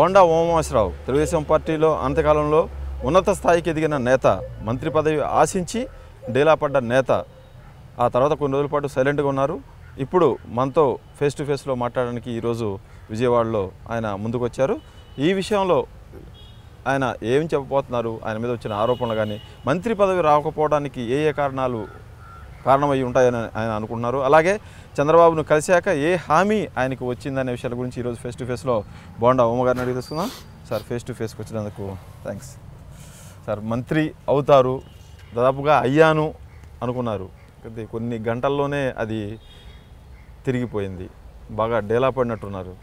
బొండా ఓమేశ్వరరావు తెలుగుదేశం పార్టీలో అంతకాలంలో ఉన్నత స్థాయికి ఎదిగిన నేత మంత్రి పదవి ఆశించి డేలా పడ్డ నేత ఆ తర్వాత కొన్ని రోజుల పాటు సైలెంట్గా ఉన్నారు ఇప్పుడు మనతో ఫేస్ టు ఫేస్లో మాట్లాడడానికి ఈరోజు విజయవాడలో ఆయన ముందుకు వచ్చారు ఈ విషయంలో ఆయన ఏం చెప్పబోతున్నారు ఆయన మీద వచ్చిన ఆరోపణలు కానీ మంత్రి పదవి రాకపోవడానికి ఏ ఏ కారణాలు కారణమై ఉంటాయని ఆయన అనుకుంటున్నారు అలాగే చంద్రబాబును కలిశాక ఏ హామీ ఆయనకు వచ్చిందనే విషయాల గురించి ఈరోజు ఫేస్ టు ఫేస్లో బాగుండా ఓమ గారిని అడిగి తెలుసుకుందాం సార్ ఫేస్ టు ఫేస్కి వచ్చినందుకు థ్యాంక్స్ సార్ మంత్రి అవుతారు దాదాపుగా అయ్యాను అనుకున్నారు ఇది కొన్ని గంటల్లోనే అది తిరిగిపోయింది బాగా డేలా పడినట్టున్నారు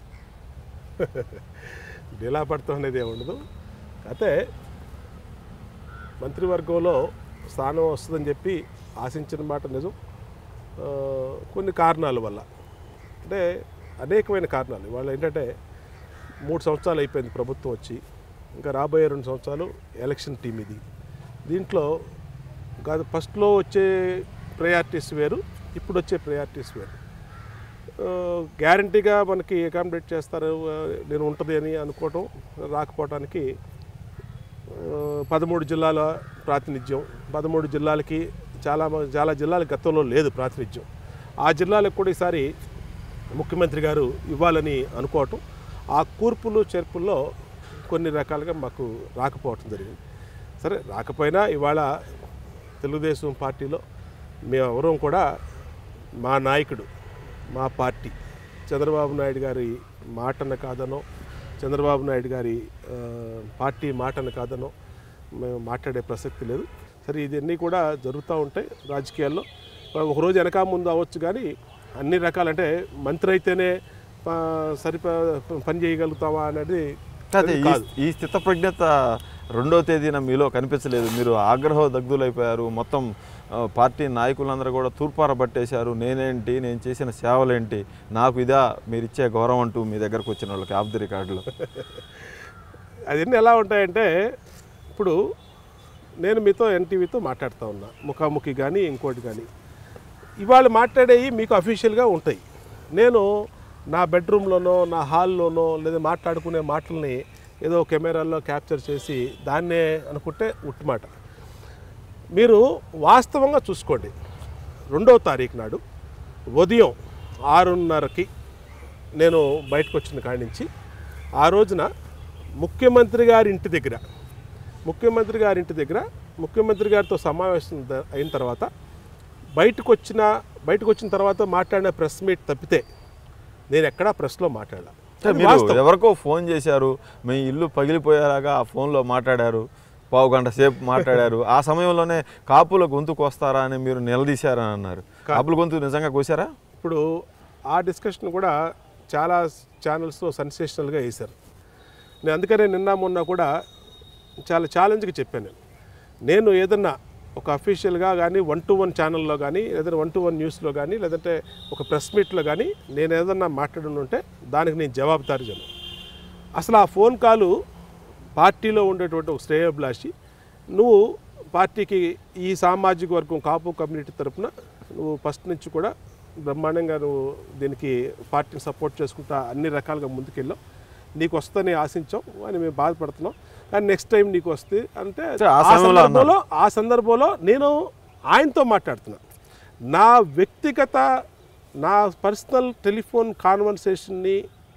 డీలా పడతాం అనేది ఏమి ఉండదు అయితే మంత్రివర్గంలో స్థానం వస్తుందని చెప్పి ఆశించిన మాట నిజం ఆ, కొన్ని కారణాల వల్ల అంటే అనేకమైన కారణాలు ఇవాళ ఏంటంటే మూడు సంవత్సరాలు అయిపోయింది ప్రభుత్వం వచ్చి ఇంకా రాబోయే రెండు సంవత్సరాలు ఎలక్షన్ టీం ఇది దీంట్లో కాదు ఫస్ట్లో వచ్చే ప్రయారిటీస్ వేరు ఇప్పుడు వచ్చే ప్రయారిటీస్ వేరు గ్యారంటీగా మనకి అకామిడేట్ చేస్తారు ఆ, నేను ఉంటుంది అని అనుకోవటం రాకపోవటానికి ఆ, పదమూడు జిల్లాల ప్రాతినిధ్యం పదమూడు జిల్లాలకి చాలా మ- చాలా జిల్లాల గతంలో లేదు ప్రాతినిధ్యం ఆ జిల్లాలకు కూడా ఈసారి ముఖ్యమంత్రి గారు ఇవ్వాలని అనుకోవటం ఆ కూర్పులు చేర్పుల్లో కొన్ని రకాలుగా మాకు రాకపోవటం జరిగింది సరే రాకపోయినా ఇవాళ తెలుగుదేశం పార్టీలో మేమెవరం కూడా మా నాయకుడు మా పార్టీ చంద్రబాబు నాయుడు గారి మాటను కాదనో చంద్రబాబు నాయుడు గారి ఆ, పార్టీ మాటను కాదనో మేము మాట్లాడే ప్రసక్తి లేదు సరే ఇవన్నీ కూడా జరుగుతూ ఉంటాయి రాజకీయాల్లో ఒకరోజు వెనక ముందు అవ్వచ్చు కానీ అన్ని రకాలంటే మంత్రి అయితేనే ఆ, సరిపా పని చేయగలుగుతావా అనేది కాదు ఈ- కాదు ఈ స్థితప్రజ్ఞత రెండో తేదీన మీలో కనిపించలేదు మీరు ఆగ్రహ దగ్ధులైపోయారు మొత్తం ఆ, పార్టీ నాయకులందరూ కూడా తూర్పార పట్టేశారు నేనేంటి నేను చేసిన సేవలేంటి నాకు ఇదా మీరు ఇచ్చే గౌరవం అంటూ మీ దగ్గరకు వచ్చిన వాళ్ళకి ఆఫ్ ది రికార్డులో అవన్నీ ఎలా ఉంటాయంటే ఇప్పుడు నేను మీతో ఎన్టీవీతో మాట్లాడుతూ ఉన్నా ముఖాముఖి కానీ ఇంకోటి కానీ ఇవాళ మాట్లాడేవి మీకు అఫీషియల్గా ఉంటాయి నేను నా బెడ్రూమ్లోనో నా హాల్లోనో లేదా మాట్లాడుకునే మాటల్ని ఏదో కెమెరాల్లో క్యాప్చర్ చేసి దాన్నే అనుకుంటే ఉట్టుమాట మీరు వాస్తవంగా చూసుకోండి రెండవ తారీఖు నాడు ఉదయం ఆరున్నరకి నేను బయటకు వచ్చిన కాడి నుంచి ఆ రోజున ముఖ్యమంత్రి గారి ఇంటి దగ్గర ముఖ్యమంత్రి గారి ఇంటి దగ్గర ముఖ్యమంత్రి గారితో సమావేశం ద- అయిన తర్వాత బయటకు వచ్చిన బయటకు వచ్చిన తర్వాత మాట్లాడిన ప్రెస్ మీట్ తప్పితే నేను ఎక్కడా ప్రెస్లో మాట్లాడాల మీరు ఎవరికో ఫోన్ చేశారు మీ ఇల్లు పగిలిపోయేలాగా ఆ ఫోన్లో మాట్లాడారు పావు గంట సేపు మాట్లాడారు ఆ సమయంలోనే కాపుల గొంతు కోస్తారా అని మీరు నిలదీశారని అన్నారు కాపుల గొంతు నిజంగా కోసారా ఇప్పుడు ఆ డిస్కషన్ కూడా చాలా ఛానల్స్లో సెన్సేషనల్గా వేశారు నేను అందుకనే నిన్న మొన్న కూడా చాలా ఛాలెంజ్గా చెప్పాను నేను నేను ఏదన్నా ఒక అఫీషియల్గా కానీ వన్ టు వన్ ఛానల్లో కానీ ఏదైనా వన్ టు వన్ న్యూస్లో కానీ లేదంటే ఒక ప్రెస్ మీట్లో కానీ నేను ఏదన్నా మాట్లాడి ఉంటే దానికి నేను జవాబుదారీ జనం అసలు ఆ ఫోన్ కాలు పార్టీలో ఉండేటువంటి ఒక శ్రేయోభిలాషి నువ్వు పార్టీకి ఈ సామాజిక వర్గం కాపు కమ్యూనిటీ తరపున నువ్వు ఫస్ట్ నుంచి కూడా బ్రహ్మాండంగా నువ్వు దీనికి పార్టీని సపోర్ట్ చేసుకుంటా అన్ని రకాలుగా ముందుకెళ్ళావు నీకు వస్తుందని ఆశించాం అని మేము బాధపడుతున్నాం కానీ నెక్స్ట్ టైం నీకు వస్తే అంటే సరే, ఆ ఆ సమయంలో సందర్భంలో ఆ సందర్భంలో నేను ఆయనతో మాట్లాడుతున్నా నా వ్యక్తిగత నా పర్సనల్ టెలిఫోన్ కాన్వర్సేషన్ని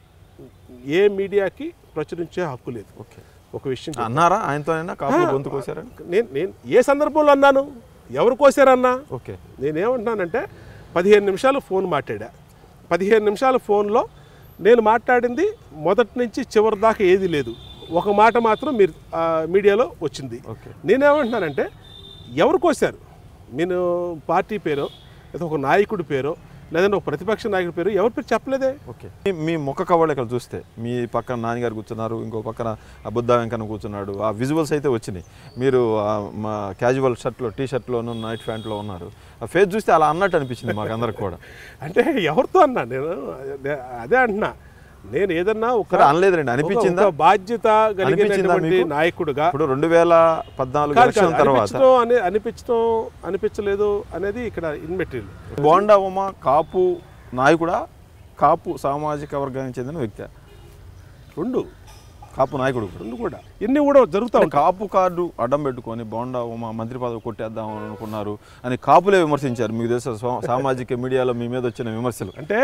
ఏ మీడియాకి ప్రచురించే హక్కు లేదు ఓకే ఒక విషయం చెప్తా. అన్నారా ఆయనతోనైనా కాపుల గొంతు కోసారా నేను నేను ఏ సందర్భంలో అన్నాను ఎవరు కోసారన్నా ఓకే నేనేమంటున్నానంటే పదిహేను నిమిషాలు ఫోన్ మాట్లాడా పదిహేను నిమిషాల ఫోన్లో నేను మాట్లాడింది మొదటి నుంచి చివరి దాకా ఏది లేదు ఒక మాట మాత్రం మీరు ఆ, మీడియాలో వచ్చింది ఓకే నేనేమంటున్నానంటే ఎవరు కోసారు నేను పార్టీ పేరో లేదా ఒక నాయకుడి పేరో లేదంటే ఒక ప్రతిపక్ష నాయకుడి పేరు ఎవరి పేరు చెప్పలేదే ఓకే మీ- మీ ముఖ కవళికలు చూస్తే మీ పక్కన నాన్నగారు కూర్చున్నారు ఇంకో పక్కన ఆ బుద్ధ వెంకన్న కూర్చున్నాడు ఆ విజువల్స్ అయితే వచ్చినాయి మీరు ఆ మా క్యాజువల్ షర్ట్లో టీ షర్ట్లోను నైట్ ప్యాంట్లో ఉన్నారు ఆ ఫేస్ చూస్తే అలా అన్నట్టు అనిపించింది మాకు అందరికి కూడా అంటే ఎవరితో అన్నా నేను అదే- అదే అంటున్నా నేను ఏదన్నా ఒక సరే అనలేదండి అనిపించిందా ఒక బాధ్యత కలిగినటువంటి అనిపించిందా మీకు? నాయకుడుగా ఇప్పుడు రెండు వేల పద్నాలుగు కాదు, ఎలక్షన్ కాదు, తర్వాత అనిపించడం అనే అనిపించడం అనిపించలేదు అనేది ఇక్కడ ఇన్ మెటీరియల్ బోండా ఉమ కాపు నాయకుడా కాపు సామాజిక వర్గానికి చెందిన వ్యక్తి రెండు కాపు నాయకుడు కూడా. రెండు కూడా ఇన్ని కూడా జరుగుతూ అంటే ఉంటాయి కాపు కార్డు అడ్డం పెట్టుకొని బోండా మా మంత్రి పదవి కొట్టేద్దాం అని అనుకున్నారు అని కాపులే విమర్శించారు మీకు తెలుసు సా- సామాజిక మీడియాలో మీ మీద వచ్చిన విమర్శలు అంటే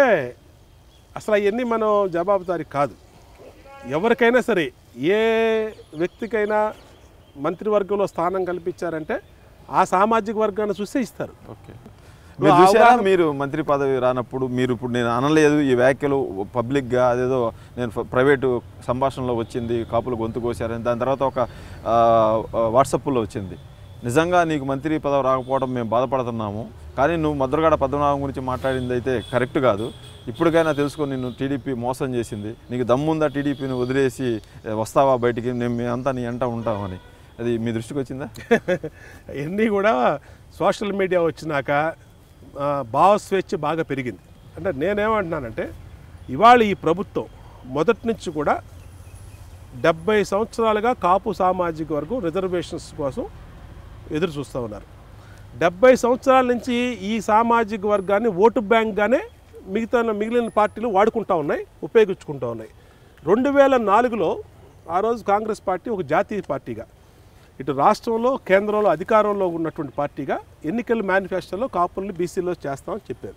అసలు అవన్నీ మనం జవాబుదారీ కాదు ఎవరికైనా సరే ఏ వ్యక్తికైనా మంత్రివర్గంలో స్థానం కల్పించారంటే ఆ సామాజిక వర్గాన్ని చూస్తే ఇస్తారు ఓకే మీరు చూసారా మీరు మంత్రి పదవి రానప్పుడు మీరు ఇప్పుడు నేను అనలేదు ఈ వ్యాఖ్యలు పబ్లిక్గా అదేదో నేను ఫ- ప్రైవేటు సంభాషణలో వచ్చింది కాపులు గొంతు కోసారని దాని తర్వాత ఒక ఆ, ఆ, వాట్సాప్లో వచ్చింది నిజంగా నీకు మంత్రి పదవి రాకపోవడం మేము బాధపడుతున్నాము కానీ నువ్వు మద్రగాడ పద్మనాభం గురించి మాట్లాడింది అయితే కరెక్ట్ కాదు ఇప్పటికైనా తెలుసుకొని నిన్ను టీడీపీ మోసం చేసింది నీకు దమ్ముందా టీడీపీని వదిలేసి ఏ, వస్తావా బయటికి మేము మేమంతా నీ ఎంట ఉంటామని అది మీ దృష్టికి వచ్చిందా ఇవన్నీ కూడా సోషల్ మీడియా వచ్చినాక ఆ, భావ స్వేచ్ఛ బాగా పెరిగింది అంటే నేనేమంటున్నానంటే ఇవాళ ఈ ప్రభుత్వం మొదటి నుంచి కూడా డెబ్బై సంవత్సరాలుగా కాపు సామాజిక వర్గం రిజర్వేషన్స్ కోసం ఎదురు చూస్తూ ఉన్నారు డెబ్బై సంవత్సరాల నుంచి ఈ సామాజిక వర్గాన్ని ఓటు బ్యాంక్గానే మిగతా మిగిలిన పార్టీలు వాడుకుంటా ఉన్నాయి ఉపయోగించుకుంటూ ఉన్నాయి రెండు వేల నాలుగులో ఆ రోజు కాంగ్రెస్ పార్టీ ఒక జాతీయ పార్టీగా ఇటు రాష్ట్రంలో కేంద్రంలో అధికారంలో ఉన్నటువంటి పార్టీగా ఎన్నికల మేనిఫెస్టోలో కాపుల్ని బీసీలో చేస్తామని చెప్పారు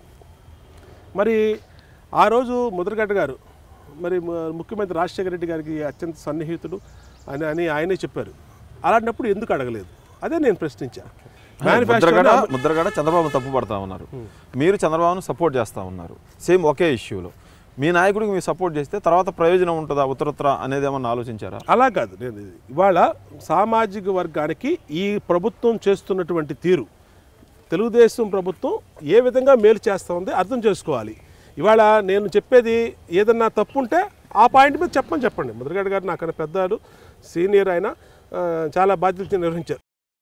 మరి ఆ రోజు ముద్రగడ్డ గారు మరి ము- ముఖ్యమంత్రి రాజశేఖర రెడ్డి గారికి అత్యంత సన్నిహితుడు అని అని ఆయనే చెప్పారు అలాంటప్పుడు ఎందుకు అడగలేదు అదే నేను ప్రశ్నించా ముద్రగడ మేనిఫెస్టో ముద్రగడ చంద్రబాబు తప్పు పడతా ఉన్నారు మీరు చంద్రబాబును సపోర్ట్ చేస్తూ ఉన్నారు సేమ్ ఒకే ఇష్యూలో మీ నాయకుడికి మీరు సపోర్ట్ చేస్తే తర్వాత ప్రయోజనం ఉంటుందా ఉత్తరత్ర అనేది ఏమన్నా ఆలోచించారా అలా కాదు నేను ఇది- ఇవాళ సామాజిక వర్గానికి ఈ ప్రభుత్వం చేస్తున్నటువంటి తీరు తెలుగుదేశం ప్రభుత్వం ఏ విధంగా మేలు చేస్తూ ఉంది అర్థం చేసుకోవాలి ఇవాళ నేను చెప్పేది ఏదన్నా తప్పు ఉంటే ఆ పాయింట్ మీద చెప్పమని చెప్పండి ముద్రగడ్డ గారు నాకన్నా పెద్దలు సీనియర్ ఆయన ఆ, చాలా బాధ్యత నిర్వహించారు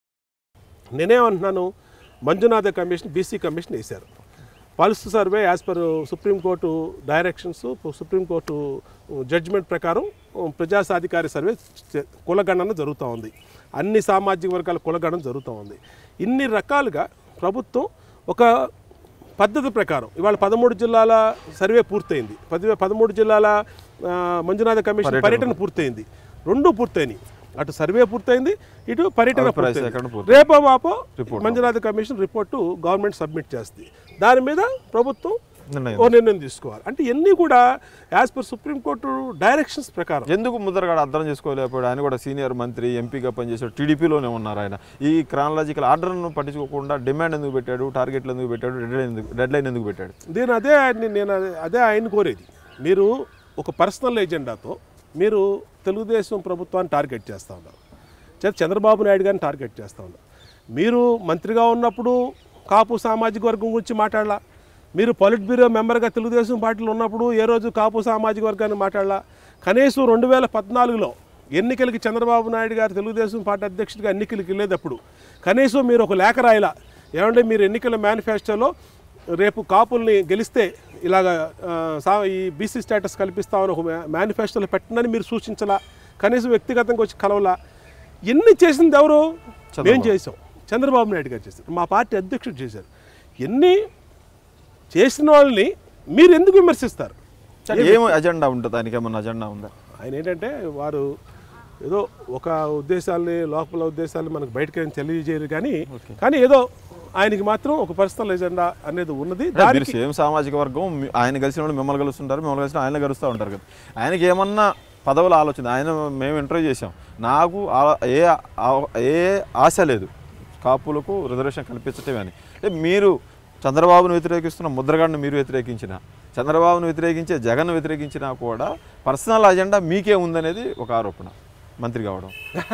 నేనేమంటున్నాను మంజునాథ కమిషన్ బీసీ కమిషన్ వేశారు pulse survey as per Supreme Court directions Supreme Court judgement ప్రకారం ప్రజా సాధికారి సర్వే చే- కులగణన జరుగుతూ ఉంది అన్ని సామాజిక వర్గాల కులగణన జరుగుతూ ఉంది ఇన్ని రకాలుగా ప్రభుత్వం ఒక పద్ధతి ప్రకారం ఇవాళ పదమూడు జిల్లాల సర్వే పూర్తయింది పది పదమూడు జిల్లాల ఆ, మంజునాథ కమిషన్ పర్యటన పూర్తయింది రెండు పూర్తయినాయి అటు సర్వే పూర్తయింది ఇటు పర్యటన అభిప్రాయ పూర్తయింది. సేకరణ పూర్తయింది. రేపో మాపో report Manjunatha commission report government submit చేస్తుంది దాని మీద ప్రభుత్వం నిర్ణయం ఓ నిర్ణయం తీసుకోవాలి అంటే ఇవన్నీ కూడా యాజ్ పర్ సుప్రీంకోర్టు డైరెక్షన్స్ ప్రకారం ఎందుకు ముద్రగడ అర్థం చేసుకోలేకపోయాడు ఆయన కూడా సీనియర్ మంత్రి ఎంపీగా పనిచేశాడు టీడీపీలోనే ఉన్నారు ఆయన ఈ క్రానలాజికల్ ఆర్డర్ను పట్టించుకోకుండా డిమాండ్ ఎందుకు పెట్టాడు టార్గెట్లు ఎందుకు పెట్టాడు డెడ్ లైన్ ఎందుకు డెడ్ లైన్ ఎందుకు పెట్టాడు నేను అదే ఆయన్ని నేను అదే- అదే ఆయన కోరేది మీరు ఒక పర్సనల్ ఎజెండాతో మీరు తెలుగుదేశం ప్రభుత్వాన్ని టార్గెట్ చేస్తూ ఉన్నారు చ- చంద్రబాబు నాయుడు గారిని టార్గెట్ చేస్తూ ఉన్నారు మీరు మంత్రిగా ఉన్నప్పుడు కాపు సామాజిక వర్గం గురించి మాట్లాడాల మీరు పొలిట్ బ్యూరో మెంబర్గా తెలుగుదేశం పార్టీలో ఉన్నప్పుడు ఏ రోజు కాపు సామాజిక వర్గాన్ని మాట్లాడాల కనీసం రెండు వేల పద్నాలుగులో ఎన్నికలకి చంద్రబాబు నాయుడు గారు తెలుగుదేశం పార్టీ అధ్యక్షుడిగా ఎన్నికలకి వెళ్ళేటప్పుడు కనీసం మీరు ఒక లేఖ రాయలా ఏమంటే మీరు ఎన్నికల మేనిఫెస్టోలో రేపు కాపుల్ని గెలిస్తే ఇలాగ ఆ, సా ఈ బీసీ స్టేటస్ కల్పిస్తామని ఒక మే- మేనిఫెస్టోలో పెట్టండి మీరు సూచించలా కనీసం వ్యక్తిగతంగా వచ్చి కలవలా ఎన్ని చేసింది ఎవరు మేము చేసాం చంద్రబాబు నాయుడు గారు చేశారు మా పార్టీ అధ్యక్షుడు చేశారు ఎన్ని చేసిన వాళ్ళని మీరు ఎందుకు విమర్శిస్తారు ఏం అజెండా ఉంటుంది దానికి ఏమన్నా అజెండా ఉందా ఆయన ఏంటంటే వారు ఏదో ఒక ఉద్దేశాలని లోపల ఉద్దేశాలు మనకు బయటకు ఏం తెలియజేయరు కానీ కానీ ఏదో ఆయనకి మాత్రం ఒక పర్సనల్ ఎజెండా అనేది ఉన్నది అంటే మీరు దానికి సేమ్ సామాజిక వర్గం మీ- ఆయన కలిసిన వాళ్ళు మిమ్మల్ని కలుస్తుంటారు మిమ్మల్ని కలిసిన ఆయన కలుస్తూ ఉంటారు కదా ఆయనకి ఏమన్నా పదవుల ఆలోచన ఆయన మేము ఇంటర్వ్యూ చేసాం నాకు ఆ- ఏ ఆ- ఏ ఆశ లేదు కాపులకు రిజర్వేషన్ కల్పించటమే అని అంటే మీరు చంద్రబాబును వ్యతిరేకిస్తున్న ముద్రగడను మీరు వ్యతిరేకించిన చంద్రబాబును వ్యతిరేకించే జగన్ వ్యతిరేకించినా కూడా పర్సనల్ అజెండా మీకే ఉందనేది ఒక ఆరోపణ మంత్రి కావడం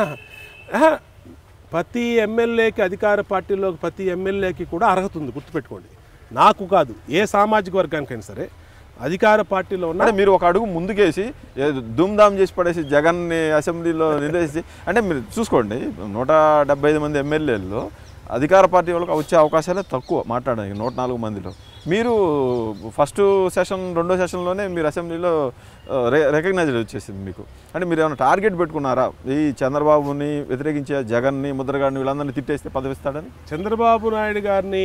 ఆహా, ప్రతి ఎమ్మెల్యేకి అధికార పార్టీలో ప్రతి ఎమ్మెల్యేకి కూడా అర్హత ఉంది గుర్తుపెట్టుకోండి నాకు కాదు ఏ సామాజిక వర్గానికైనా సరే అధికార పార్టీలో ఉన్న అంటే మీరు ఒక అడుగు ముందుకేసి ఏదో ధూమ్ధామ్ చేసి పడేసి జగన్ని అసెంబ్లీలో నిలేసి అంటే మీరు చూసుకోండి నూట డెబ్బై ఐదు మంది ఎమ్మెల్యేల్లో అధికార పార్టీ వాళ్ళకి వచ్చే అవకాశాలే తక్కువ మాట్లాడడానికి నూట నాలుగు మందిలో మీరు ఫస్ట్ సెషన్ రెండో సెషన్లోనే మీరు అసెంబ్లీలో రికగ్నైజ్డ్ వచ్చేసింది మీకు అంటే మీరు ఏమైనా టార్గెట్ పెట్టుకున్నారా ఈ చంద్రబాబుని వ్యతిరేకించే జగన్ని ముద్రగాడిని వీళ్ళందరినీ తిట్టేస్తే పదవిస్తాడని చంద్రబాబు నాయుడు గారిని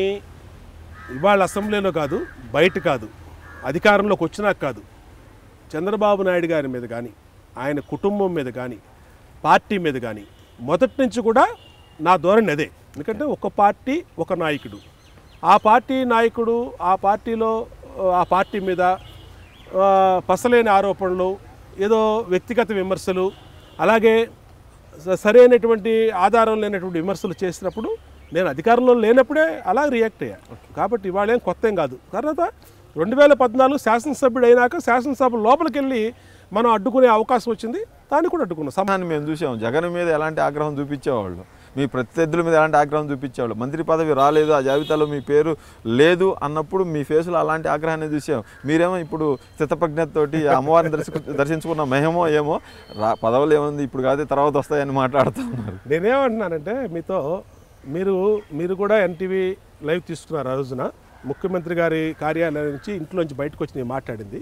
ఇవాళ అసెంబ్లీలో కాదు బయట కాదు అధికారంలోకి వచ్చినాక కాదు చంద్రబాబు నాయుడు గారి మీద కానీ ఆయన కుటుంబం మీద కానీ పార్టీ మీద కానీ మొదటి నుంచి కూడా నా ధోరణి అదే ఎందుకంటే ఒక పార్టీ ఒక నాయకుడు ఆ పార్టీ నాయకుడు ఆ పార్టీలో ఆ పార్టీ మీద ఆ, పసలేని ఆరోపణలు ఏదో వ్యక్తిగత విమర్శలు అలాగే స- సరైనటువంటి ఆధారం లేనటువంటి విమర్శలు చేసినప్పుడు నేను అధికారంలో లేనప్పుడే అలా రియాక్ట్ అయ్యా కాబట్టి ఇవాళ ఏం కొత్త ఏం కాదు తర్వాత రెండు వేల పద్నాలుగు శాసనసభ్యుడు అయినాక శాసనసభ లోపలికి వెళ్ళి మనం అడ్డుకునే అవకాశం వచ్చింది దాన్ని కూడా అడ్డుకున్నాం సమ- సమాన్ని మేము చూసాం జగన్ మీద ఎలాంటి ఆగ్రహం చూపించేవాళ్ళు మీ ప్రత్యర్థుల మీద ఎలాంటి ఆగ్రహం చూపించేవాళ్ళు మంత్రి పదవి రాలేదు ఆ జాబితాలో మీ పేరు లేదు అన్నప్పుడు మీ ఫేస్లో అలాంటి ఆగ్రహాన్ని చూసాం మీరేమో ఇప్పుడు స్థితప్రజ్ఞతతోటి ఆ అమ్మవారిని దర్శకు దర్శించుకున్న మహమో ఏమో రా పదవులు ఏముంది ఇప్పుడు కాదు తర్వాత వస్తాయని మాట్లాడుతున్నారు నేనేమంటున్నానంటే మీతో మీరు మీరు కూడా ఎన్టీవీ లైవ్ తీసుకున్నారు ఆ రోజున ముఖ్యమంత్రి గారి కార్యాలయం నుంచి ఇంట్లోంచి బయటకు వచ్చి నేను మాట్లాడింది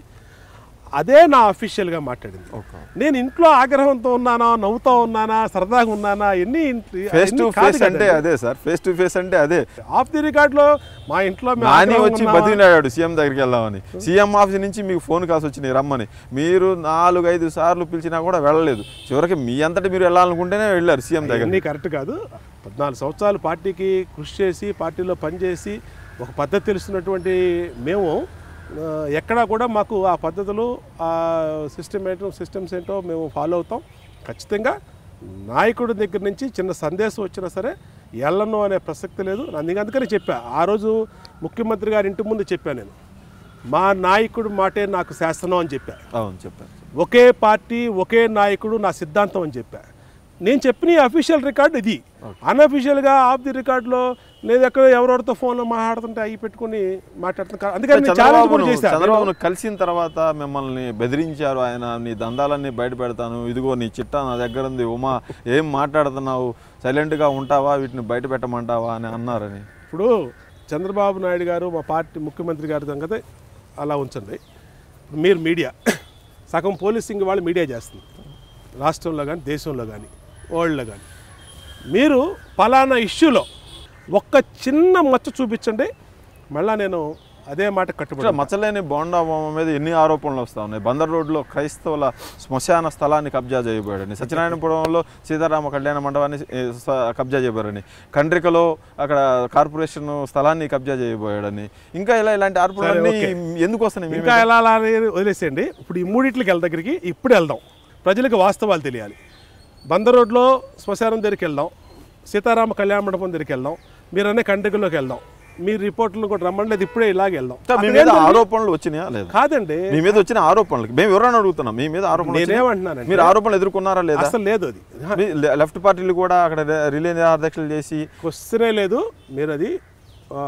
అదే నా అఫీషియల్గా మాట్లాడింది ఓకే నేను ఇంట్లో ఆగ్రహంతో ఉన్నానా నవ్వుతూ ఉన్నానా సరదాగా ఉన్నానా ఎన్ని ఫేస్ టు ఫేస్ అంటే అదే సార్ ఫేస్ టు ఫేస్ అంటే అదే ఆఫ్ ది రికార్డులో మా ఇంట్లో మేము నాని ఆగ్రహంగా వచ్చి ఉన్నామా? బతికినాడు సీఎం దగ్గరికి వెళ్దామని సీఎం ఆఫీస్ నుంచి మీకు ఫోన్ కాల్స్ వచ్చినాయి రమ్మని మీరు నాలుగు ఐదు సార్లు పిలిచినా కూడా వెళ్ళలేదు చివరికి మీ అంతటి మీరు వెళ్ళాలనుకుంటేనే వెళ్ళారు సీఎం దగ్గర అన్నీ కరెక్ట్ కాదు పద్నాలుగు సంవత్సరాలు పార్టీకి కృషి చేసి పార్టీలో పనిచేసి ఒక పద్ధతి తెలుస్తున్నటువంటి మేము ఆ, ఎక్కడా కూడా మాకు ఆ పద్ధతులు ఆ సిస్టమ్ ఏంటో సిస్టమ్స్ ఏంటో మేము ఫాలో అవుతాం ఖచ్చితంగా నాయకుడి దగ్గర నుంచి చిన్న సందేశం వచ్చినా సరే ఎళ్ళను అనే ప్రసక్తి లేదు అందుకే అందుకని చెప్పా ఆ రోజు ముఖ్యమంత్రి గారి ఇంటి ముందు చెప్పాను నేను మా నాయకుడు మాటే నాకు శాసనం అని చెప్పా అవును చెప్పారు ఒకే పార్టీ ఒకే నాయకుడు నా సిద్ధాంతం అని చెప్పా నేను చెప్పిన అఫీషియల్ రికార్డు ఇది అన్అఫీషియల్గా ఆఫ్ ది రికార్డులో లేదు ఎక్కడ ఎవరెవరితో ఫోన్లో మాట్లాడుతుంటే అవి పెట్టుకుని మాట్లాడుతున్నా అందుకని నేను ఛాలెంజ్ కూడా చంద్రబాబును చేశాను చంద్రబాబును కలిసిన తర్వాత మిమ్మల్ని బెదిరించారు ఆయన నీ దందాలన్నీ బయట పెడతాను ఇదిగో నీ చిట్టా నా దగ్గర ఉంది ఉమా ఏం మాట్లాడుతున్నావు సైలెంట్గా ఉంటావా వీటిని బయట పెట్టమంటావా అని అన్నారని ఇప్పుడు చంద్రబాబు నాయుడు గారు మా పార్టీ ముఖ్యమంత్రి గారి సంగతి అలా ఉంచండి ఇప్పుడు మీరు మీడియా సగం పోలీసింగ్ వాళ్ళు మీడియా చేస్తుంది రాష్ట్రంలో కానీ దేశంలో కానీ వరల్డ్లో కానీ మీరు పలానా ఇష్యూలో ఒక్క చిన్న మచ్చ చూపించండి మళ్ళా నేను అదే మాట కట్టుబడి ఇట్లా మచ్చలేని బోండా బొమ్మ మీద ఎన్ని ఆరోపణలు వస్తా ఉన్నాయి బందర్ రోడ్లో క్రైస్తవుల శ్మశాన స్థలాన్ని కబ్జా చేయబోయాడని సత్యనారాయణపురంలో సీతారామ కళ్యాణ మండపాన్ని ఏ, స- కబ్జా చేయబోయారని కండ్రికలో అక్కడ కార్పొరేషన్ స్థలాన్ని కబ్జా చేయబోయాడని ఇంకా ఇలా ఇలాంటి ఆరోపణలన్నీ ఓకే. ఎందుకు వస్తున్నాయి మీ ఇంకా మీద? ఎలా అలా అనేది వదిలేసేయండి ఇప్పుడు ఈ మూడిట్లకి వెళ్ళ దగ్గరికి ఇప్పుడు వెళ్దాం ప్రజలకు వాస్తవాలు తెలియాలి బందర్ రోడ్లో శ్మశానం దగ్గరికి వెళ్దాం సీతారామ కళ్యాణ మండపం దగ్గరికి వెళ్దాం మీరు అనే కండ్రికల్లోకి వెళ్దాం మీ రిపోర్ట్లను కూడా రమ్మలేదు ఇప్పుడే ఇలాగే వెళ్దాం ఇంకా మీ అక్కడ మీద ఏంటంటే- ఆరోపణలు వచ్చినాయా లేదా కాదండి మీ మీద వచ్చిన ఆరోపణలు మేము ఎవరైనా అడుగుతున్నాం మీ మీద ఆరోపణలు వచ్చినాయా? నేనేమంటున్నానంటే మీరు ఆరోపణలు ఎదుర్కొన్నారా లేదా అసలు లేదు అది మీ లె- లెఫ్ట్ పార్టీలు కూడా అక్కడ రి- రిలే నిరాధ్యక్షులు చేసి క్వశ్చనే లేదు మీరు అది ఆ,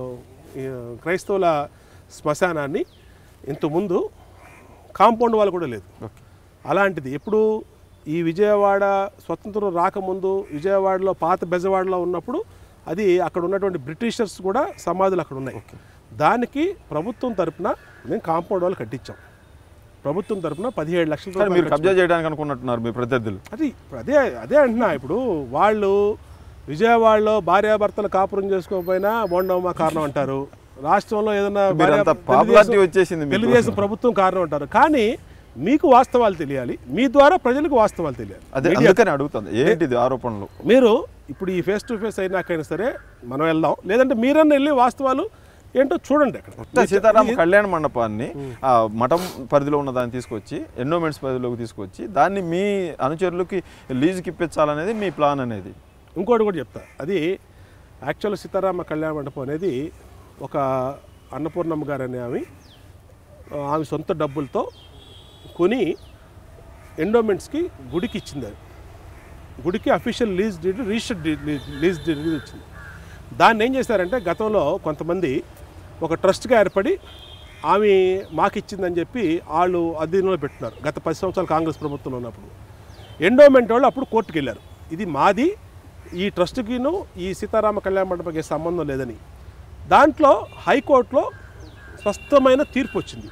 ఈ క్రైస్తవుల శ్మశానాన్ని ఇంతకుముందు కాంపౌండ్ వాళ్ళు కూడా లేదు అలాంటిది ఎప్పుడు ఈ విజయవాడ స్వతంత్రం రాకముందు విజయవాడలో పాత బెజవాడలో ఉన్నప్పుడు అది అక్కడ ఉన్నటువంటి బ్రిటిషర్స్ కూడా సమాధులు అక్కడ ఉన్నాయి దానికి ప్రభుత్వం తరపున మేము కాంపౌండ్ వాళ్ళు కట్టించాం ప్రభుత్వం తరపున పదిహేడు లక్షల సరే మీరు రూపాయలు కబ్జా చేయడానికి అనుకున్నట్టున్నారు మీ ప్రత్యర్థులు అది ఇప్పుడు అదే అదే అంటున్నా ఇప్పుడు వాళ్ళు విజయవాడలో భార్యాభర్తలు కాపురం చేసుకోకపోయినా బోండమ్మ కారణం అంటారు రాష్ట్రంలో ఏదైనా భార్య- మీరంతా పాపులారిటీ తెలుగుదేశం- వచ్చేసింది మీకు. తెలుగుదేశం ప్రభుత్వం కారణం అంటారు కానీ మీకు వాస్తవాలు తెలియాలి మీ ద్వారా ప్రజలకు వాస్తవాలు తెలియాలి అదే మీడియా- అందుకని అడుగుతుంది ఏంటిది ఆరోపణలు మీరు ఇప్పుడు ఈ ఫేస్ టు ఫేస్ అయినాకైనా సరే మనం వెళ్దాం లేదంటే మీరన్నా వెళ్ళి వాస్తవాలు ఏంటో చూడండి అక్కడ సీతారామ కళ్యాణ మండపాన్ని ఆ మఠం పరిధిలో ఉన్న దాన్ని తీసుకొచ్చి ఎండోమెంట్స్ పరిధిలోకి తీసుకొచ్చి దాన్ని మీ అనుచరులకి లీజుకి ఇప్పించాలనేది మీ ప్లాన్ అనేది ఇంకోటి కూడా చెప్తా అది యాక్చువల్ సీతారామ కళ్యాణ మండపం అనేది ఒక అన్నపూర్ణమ్మ గారు అనే ఆమె ఆ, ఆమె సొంత డబ్బులతో కొని ఎండోమెంట్స్కి గుడికి ఇచ్చింది అది గుడికి official lease deed registered lease deed వచ్చింది దాన్ని ఏం చేశారంటే గతంలో కొంతమంది ఒక ట్రస్ట్గా ఏర్పడి ఆమె మాకు ఇచ్చిందని చెప్పి వాళ్ళు అధీనంలో పెట్టున్నారు గత పది సంవత్సరాలు కాంగ్రెస్ ప్రభుత్వంలో ఉన్నప్పుడు ఎండోమెంట్ వాళ్ళు అప్పుడు కోర్టుకు వెళ్ళారు ఇది మాది ఈ ట్రస్ట్కిను ఈ సీతారామ కళ్యాణ మండపంకి సంబంధం లేదని దాంట్లో హైకోర్టులో స్పష్టమైన తీర్పు వచ్చింది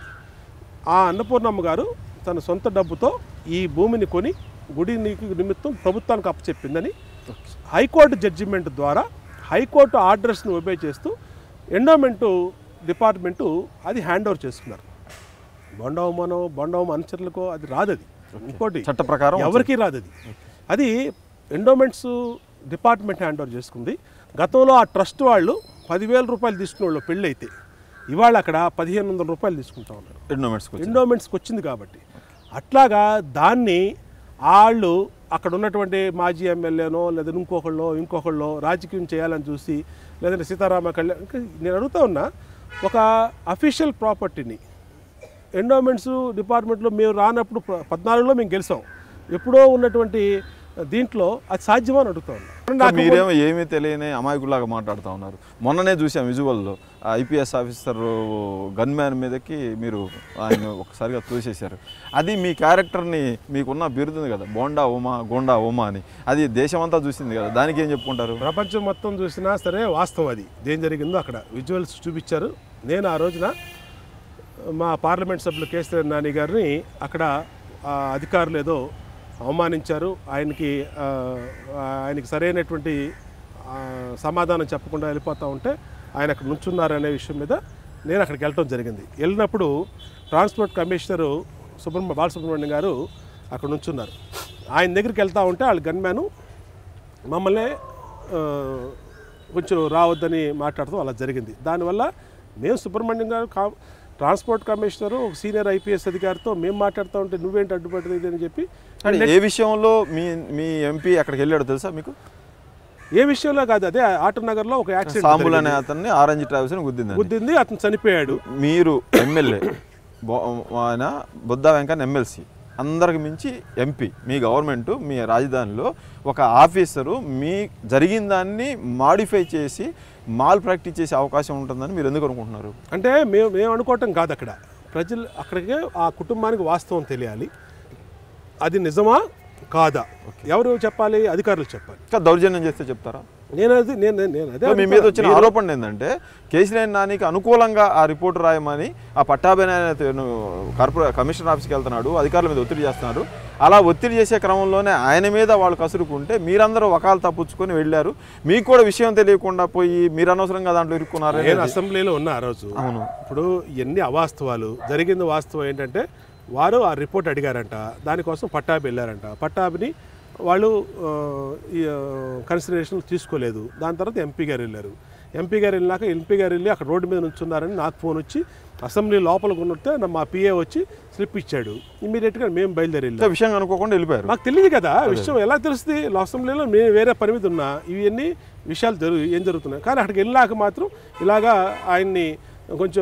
ఆ అన్నపూర్ణమ్మ గారు తన సొంత డబ్బుతో ఈ భూమిని కొని గుడి నీకు నిమిత్తం ప్రభుత్వానికి అప్పచెప్పిందని హైకోర్టు జడ్జిమెంట్ ద్వారా హైకోర్టు ఆర్డర్స్ని ఒబే చేస్తూ ఎండోమెంటు డిపార్ట్మెంటు అది హ్యాండ్ ఓవర్ చేసుకున్నారు బొండవమనో బొండవం అనుచరులకో అది రాదు అది ఇంకోటి చట్ట ప్రకారం ఎవరికి రాదు అది అది ఎండోమెంట్స్ డిపార్ట్మెంట్ హ్యాండ్ ఓవర్ చేసుకుంది గతంలో ఆ ట్రస్ట్ వాళ్ళు పదివేల రూపాయలు తీసుకున్న వాళ్ళు పెళ్ళి అయితే ఇవాళ అక్కడ పదిహేను వందల రూపాయలు తీసుకుంటా ఉన్నారు ఎండోమెంట్స్కి వచ్చి ఎండోమెంట్స్కి వచ్చింది కాబట్టి అట్లాగా దాన్ని వాళ్ళు అక్కడ ఉన్నటువంటి మాజీ ఎమ్మెల్యేనో లేదా ఇంకొకళ్ళో ఇంకొకళ్ళో రాజకీయం చేయాలని చూసి లేదంటే సీతారామ కళ్యాణ్ ఇంకా నేను అడుగుతా ఉన్నా ఒక అఫీషియల్ ప్రాపర్టీని ఎండోమెంట్స్ డిపార్ట్మెంట్లో మేము రానప్పుడు ప- పద్నాలుగులో మేము గెలిచాం ఎప్పుడో ఉన్నటువంటి దీంట్లో అది సాధ్యమని అడుగుతా ఉన్నా నాకు మీరేమో ఏమీ తెలియని అమాయకులాగా మాట్లాడుతూ ఉన్నారు మొన్ననే చూసాం విజువల్లో ఐపీఎస్ ఆఫీసర్ గన్ మ్యాన్ మీదకి మీరు ఆయన ఒకసారిగా తోసేశారు అది మీ క్యారెక్టర్ని మీకున్న బిరుదుంది కదా బోండా ఉమా గోండా ఉమా అని అది దేశమంతా చూసింది కదా దానికి ఏం చెప్పుకుంటారు ప్రపంచం మొత్తం చూసినా సరే వాస్తవం అది ఏం జరిగిందో అక్కడ విజువల్స్ చూపించారు నేను ఆ రోజున మా పార్లమెంట్ సభ్యులు కేసీఆర్ నాని గారిని అక్కడ ఆ అధికారులు ఏదో అవమానించారు ఆయనకి ఆ, ఆయనకి సరైనటువంటి ఆ, సమాధానం చెప్పకుండా వెళ్ళిపోతూ ఉంటే ఆయన అక్కడ నుంచున్నారు అనే విషయం మీద నేను అక్కడికి వెళ్ళటం జరిగింది వెళ్ళినప్పుడు ట్రాన్స్పోర్ట్ కమిషనరు సుబ్రహ్మ బాలసుబ్రహ్మణ్యం గారు అక్కడ నుంచున్నారు ఆయన దగ్గరికి వెళ్తూ ఉంటే వాళ్ళ గన్మ్యాను మమ్మల్ని ఆ, కొంచెం రావద్దని మాట్లాడుతూ అలా జరిగింది దానివల్ల మేము సుబ్రహ్మణ్యం గారు కా ట్రాన్స్పోర్ట్ కమిషనరు ఒక సీనియర్ ఐపీఎస్ అధికారితో మేము మాట్లాడుతూ ఉంటే నువ్వేంటి అడ్డుపడింది అని చెప్పి అంటే ఏ విషయంలో మీ మీ ఎంపీ అక్కడికి వెళ్ళాడో తెలుసా మీకు ఏ విషయంలో కాదు అదే ఆటో నగర్లో ఒక యాక్సిడెంట్ సాంబుల్ అనే అతన్ని ఆరెంజ్ ట్రావెల్స్ అని గుద్దిందండి గుద్దింది అతను చనిపోయాడు మీరు ఎమ్మెల్యే బో- ఆయన బుద్ధ వెంకన్న ఎమ్మెల్సీ అందరికి మించి ఎంపీ మీ గవర్నమెంట్ మీ రాజధానిలో ఒక ఆఫీసరు మీ జరిగిన దాన్ని మాడిఫై చేసి మాల్ ప్రాక్టీస్ చేసే అవకాశం ఉంటుందని మీరు ఎందుకు అనుకుంటున్నారు అంటే మేము మేము అనుకోవటం కాదు అక్కడ ప్రజలు అక్కడికే ఆ కుటుంబానికి వాస్తవం తెలియాలి అది నిజమా కాదా ఎవరు చెప్పాలి అధికారులు చెప్పాలి ఇంకా దౌర్జన్యం చేస్తే చెప్తారా నేను అది నేను నేను- నేను అదే సో మీ మీద వచ్చిన నేను- ఆరోపణ ఏంటంటే కేసీఆర్ నానికి అనుకూలంగా ఆ రిపోర్ట్ రాయమని ఆ పట్టాభిన కార్పొరే కమిషనర్ ఆఫీస్కి వెళ్తున్నాడు అధికారుల మీద ఒత్తిడి చేస్తున్నారు అలా ఒత్తిడి చేసే క్రమంలోనే ఆయన మీద వాళ్ళు కసురుకుంటే మీరందరూ వకాలు తప్పుచ్చుకొని వెళ్ళారు మీకు కూడా విషయం తెలియకుండా పోయి మీరు అనవసరంగా దాంట్లో ఇరుక్కున్నారు నేను అసెంబ్లీలో ఉన్నా ఆ రోజు అవును ఇప్పుడు ఇవన్నీ అవాస్తవాలు జరిగింది వాస్తవం ఏంటంటే వారు ఆ రిపోర్ట్ అడిగారంట దానికోసం పట్టాభి వెళ్ళారంట పట్టాభిని వాళ్ళు ఆ, ఈ కన్సిడరేషన్ తీసుకోలేదు దాని తర్వాత ఎంపీ గారు వెళ్ళారు ఎంపీ గారు వెళ్ళినాక ఎంపీ గారు వెళ్ళి అక్కడ రోడ్డు మీద నుంచున్నారని నాకు ఫోన్ వచ్చి అసెంబ్లీ లోపల కొనితే నా- మా పిఏ వచ్చి స్లిప్ ఇచ్చాడు ఇమీడియట్గా మేము బయలుదేరి వెళ్ళాం ఇంకా విషయం అనుకోకుండా వెళ్ళిపోయారు మాకు తెలియదు కదా విషయం ఎలా తెలుస్తుంది అసెంబ్లీలో మేము వేరే పని మీద ఉన్నా ఇవన్నీ విషయాలు జరుగు ఏం జరుగుతున్నాయి కానీ అక్కడికి వెళ్ళాక మాత్రం ఇలాగా ఆయన్ని కొంచెం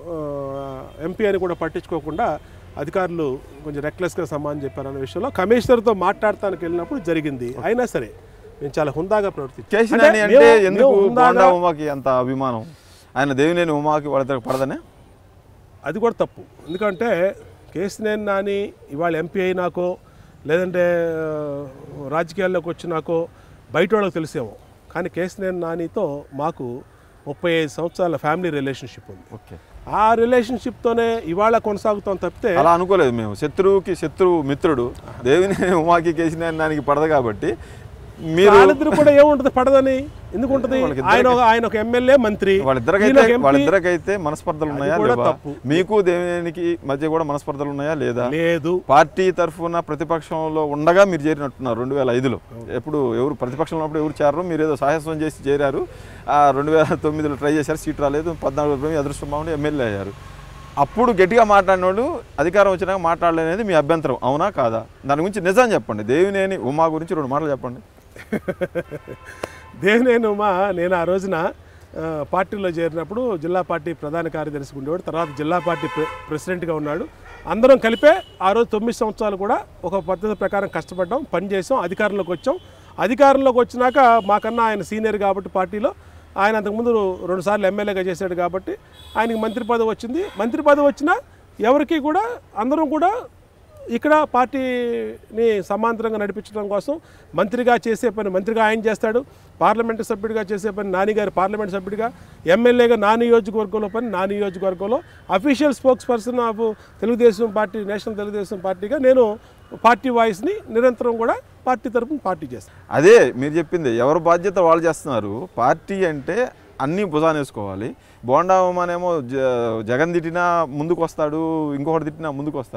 ఎంపీ అని కూడా పట్టించుకోకుండా అధికారులు కొంచెం రెక్లెస్గా సమాధానం చెప్పారన్న విషయంలో కమిషనర్తో మాట్లాడటానికి వెళ్ళినప్పుడు జరిగింది అయినా సరే మేము చాలా హుందాగా ప్రవర్తించాం కేసీఆర్ అంటే మేము- ఎందుకు మేము హుందాగా- బోండా ఉమాకి అంత అభిమానం ఆయన దేవినేని ఉమాకి వాళ్ళ పడదనే అది కూడా తప్పు ఎందుకంటే కేసినేని నాని ఇవాళ ఎంపీ అయినాకో లేదంటే ఆ, రాజకీయాల్లోకి వచ్చినాకో బయట వాళ్ళకి తెలిసేమో కానీ కేసినేని నానితో మాకు ముప్పై ఐదు సంవత్సరాల ఫ్యామిలీ రిలేషన్షిప్ ఉంది ఓకే ఆ రిలేషన్షిప్తోనే ఇవాళ కొనసాగుతాం తప్పితే అలా అనుకోలేదు మేము శత్రువుకి శత్రువు మిత్రుడు దేవినేని ఉమాకి కేసీఆర్ దానికి పడదు కాబట్టి మీరు వాళ్ళిద్దరు కూడా ఏముంటది పడదని ఎందుకు ఉంటది వాళ్ళకిద్దరికి- ఆయన ఒక- ఆయన ఒక ఎమ్మెల్యే మంత్రి వాళ్ళిద్దరికైతే ఈయన ఒక MP. వాళ్ళిద్దరికైతే మనస్పర్ధలు ఉన్నాయా కూడా లేవా తప్పు. మీకు దేవినేనికి మధ్య కూడా మనస్పర్ధలు ఉన్నాయా లేదా లేదు పార్టీ తరఫున ప్రతిపక్షంలో ఉండగా మీరు చేరినట్టున్నారు రెండు వేల ఐదులో ఎప్పుడు ఎవరు ప్రతిపక్షంలో ఉన్నప్పుడు ఎవరు చేరరు మీరు ఏదో సాహసం చేసి చేరారు ఆ రెండు వేల తొమ్మిదిలో ట్రై చేశారు సీట్ రాలేదు పద్నాలుగు రూపాయలు అదృష్టం బాగుండి ఎమ్మెల్యే అయ్యారు అప్పుడు గట్టిగా మాట్లాడిన వాళ్ళు అధికారం వచ్చినాక మాట్లాడలేనేది మీ అభ్యంతరం అవునా కాదా దాని గురించి నిజం చెప్పండి దేవినేని ఉమా గురించి రెండు మాటలు చెప్పండి దేవినేని ఉమా నేను ఆ రోజున ఆ, పార్టీలో చేరినప్పుడు జిల్లా పార్టీ ప్రధాన కార్యదర్శి ఉండేవాడు తర్వాత జిల్లా పార్టీ ప్రె ప్రెసిడెంట్గా ఉన్నాడు అందరం కలిపే ఆ రోజు తొమ్మిది సంవత్సరాలు కూడా ఒక పద్ధతి ప్రకారం కష్టపడ్డాం పని చేసాం అధికారంలోకి వచ్చాం అధికారంలోకి వచ్చినాక మాకన్నా ఆయన సీనియర్ కాబట్టి పార్టీలో ఆయన అంతకుముందు రెండుసార్లు ఎమ్మెల్యేగా చేశాడు కాబట్టి ఆయనకి మంత్రి పదవి వచ్చింది మంత్రి పదవి వచ్చినా ఎవరికి కూడా అందరం కూడా ఇక్కడ పార్టీని సమాంతరంగా నడిపించడం కోసం మంత్రిగా చేసే పని మంత్రిగా ఆయన చేస్తాడు పార్లమెంటు సభ్యుడిగా చేసే పని నానిగారు పార్లమెంట్ సభ్యుడిగా ఎమ్మెల్యేగా నా నియోజకవర్గంలో పని నా నియోజకవర్గంలో official spokesperson of Telugu Desam party national Telugu Desam పార్టీగా నేను పార్టీ వాయిస్ని నిరంతరం కూడా పార్టీ తరపున పార్టీ చేస్తాను అదే మీరు చెప్పింది ఎవరి బాధ్యత వాళ్ళు చేస్తున్నారు పార్టీ అంటే అన్నీ భుజాన్ని వేసుకోవాలి బోండా ఉమానేమో జ జగన్ తిట్టినా ముందుకు వస్తాడు ఇంకొకటి తిట్టినా ముందుకు వస్తాడు